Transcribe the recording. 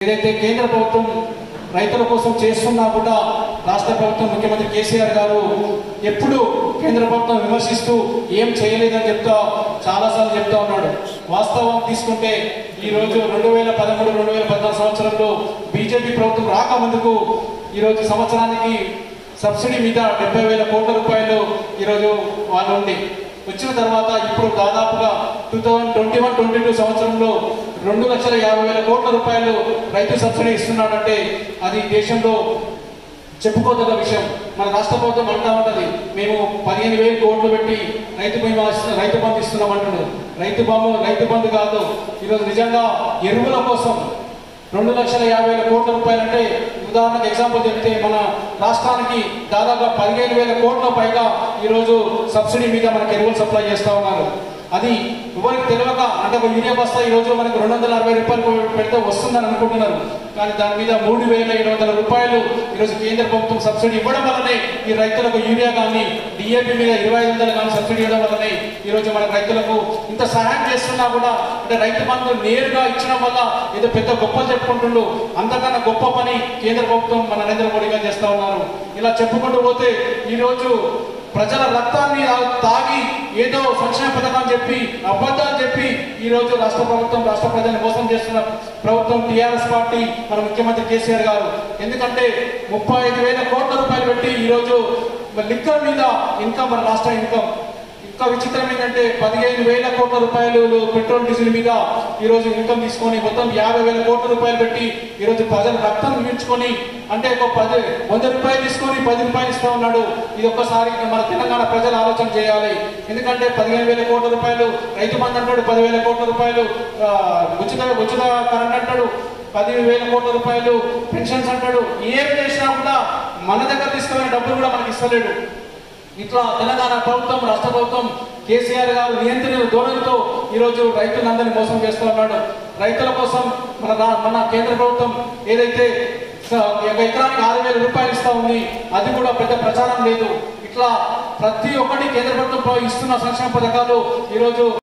ఏదైతే కేంద్ర ప్రభుత్వం రైతుల కోసం చేస్తున్నా కూడా రాష్ట్ర ప్రభుత్వం ముఖ్యమంత్రి కేసీఆర్ గారు ఎప్పుడు కేంద్ర ప్రభుత్వం విమర్శిస్తూ ఏం చేయలేదని చెప్తా చాలాసార్లు చెప్తా ఉన్నాడు వాస్తవం తీసుకుంటే ఈ రోజు రెండు వేల పదమూడు రెండు వేల పద్నాలుగు సంవత్సరంలో బీజేపీ ప్రభుత్వం రాకముందుకు ఈరోజు సంవత్సరానికి సబ్సిడీ మీద డెబ్బై వేల కోట్ల రూపాయలు ఈరోజు వాళ్ళు ఉంది వచ్చిన తర్వాత ఇప్పుడు దాదాపుగా two thousand twenty one twenty two సంవత్సరంలో రెండు లక్షల యాభై వేల కోట్ల రూపాయలు రైతు సబ్సిడీ ఇస్తున్నాడంటే అది దేశంలో చెప్పుకోదగ్గ విషయం మన రాష్ట్ర ప్రభుత్వం అంటా ఉంటది మేము పదిహేను వేలు కోట్లు పెట్టి రైతు బీమా ఇస్తున్న- రైతు బంధు ఇస్తున్నాం అంటున్నారు రైతు బంధు రైతు బంధు కాదు ఈరోజు నిజంగా ఎరువుల కోసం రెండు లక్షల యాభై వేల కోట్ల రూపాయలు అంటే ఉదాహరణకు ఎగ్జాంపుల్ చెప్తే మన రాష్ట్రానికి దాదాపు పదిహేను వేల కోట్ల పైగా ఈరోజు సబ్సిడీ మీద మనకి ఎరువులు సప్లై చేస్తూ ఉన్నారు అది ఎవరికి తెలియక అంటే ఒక యూరియా బస్తా ఈరోజు మనకు రెండు వందల అరవై రూపాయలు పెడితే వస్తుందని అనుకుంటున్నారు కానీ దాని మీద మూడు వేల ఏడు వందల రూపాయలు ఈరోజు కేంద్ర ప్రభుత్వం సబ్సిడీ ఇవ్వడం వల్లనే ఈ రైతులకు యూరియా కానీ డిఏపి మీద ఇరవై ఐదు వందలు కానీ సబ్సిడీ ఇవ్వడం వల్లనే ఈరోజు మన రైతులకు ఇంత సహాయం చేస్తున్నా కూడా అంటే రైతు బంధు నేరుగా ఇచ్చడం వల్ల ఏదో పెద్ద గొప్ప చెప్పుకుంటుండ్రు అంతకన్నా గొప్ప పని కేంద్ర ప్రభుత్వం మన నరేంద్ర మోడీ గారు చేస్తా ఉన్నారు ఇలా చెప్పుకుంటూ పోతే ఈరోజు ప్రజల రక్తాన్ని తాగి ఏదో సంక్షేమ పథకం చెప్పి అబద్ధాలు చెప్పి ఈ రోజు రాష్ట్ర ప్రభుత్వం రాష్ట్ర ప్రజల్ని మోసం చేస్తున్న ప్రభుత్వం టీఆర్ఎస్ పార్టీ మన ముఖ్యమంత్రి కేసీఆర్ గారు ఎందుకంటే ముప్పై ఐదు వేల కోట్ల రూపాయలు పెట్టి ఈ రోజు లిక్కర్ మీద ఇన్కమ్ మన రాష్ట్ర ఇన్కమ్ ఇంకా విచిత్రం ఏంటంటే పదిహేను వేల కోట్ల రూపాయలు పెట్రోల్ డీజిల్ మీద ఈ రోజు ఇన్కమ్ తీసుకొని మొత్తం యాభై వేల కోట్ల రూపాయలు పెట్టి ఈ రోజు ప్రజల రక్తం మించుకొని అంటే ఒక పది వంద రూపాయలు తీసుకొని పది రూపాయలు ఇస్తా ఉన్నాడు ఇది ఒక్కసారి మన తెలంగాణ ప్రజలు ఆలోచన చేయాలి ఎందుకంటే పదిహేను వేల కోట్ల రూపాయలు రైతు బంధు అంటాడు పదివేల కోట్ల రూపాయలు ఆ, ఉచిత ఉచిత కరెంట్ అంటాడు పది వేల కోట్ల రూపాయలు పెన్షన్స్ అంటాడు ఏం చేసినా కూడా మన దగ్గర తీసుకునే డబ్బులు కూడా మనకి ఇస్తలేడు ఇట్లా తెలంగాణ ప్రభుత్వం రాష్ట్ర ప్రభుత్వం కేసీఆర్ గారు నియంత్రణ ధోరణితో ఈరోజు రైతులందరినీ మోసం చేస్తూ ఉన్నాడు రైతుల కోసం మన రా- మన కేంద్ర ప్రభుత్వం ఏదైతే స- ఒక ఎకరానికి ఆరు వేల రూపాయలు ఇస్తా ఉంది అది కూడా పెద్ద ప్రచారం లేదు ఇట్లా ప్రతి ఒక్కటి కేంద్ర ప్రభుత్వం ఇస్తున్న సంక్షేమ పథకాలు ఈరోజు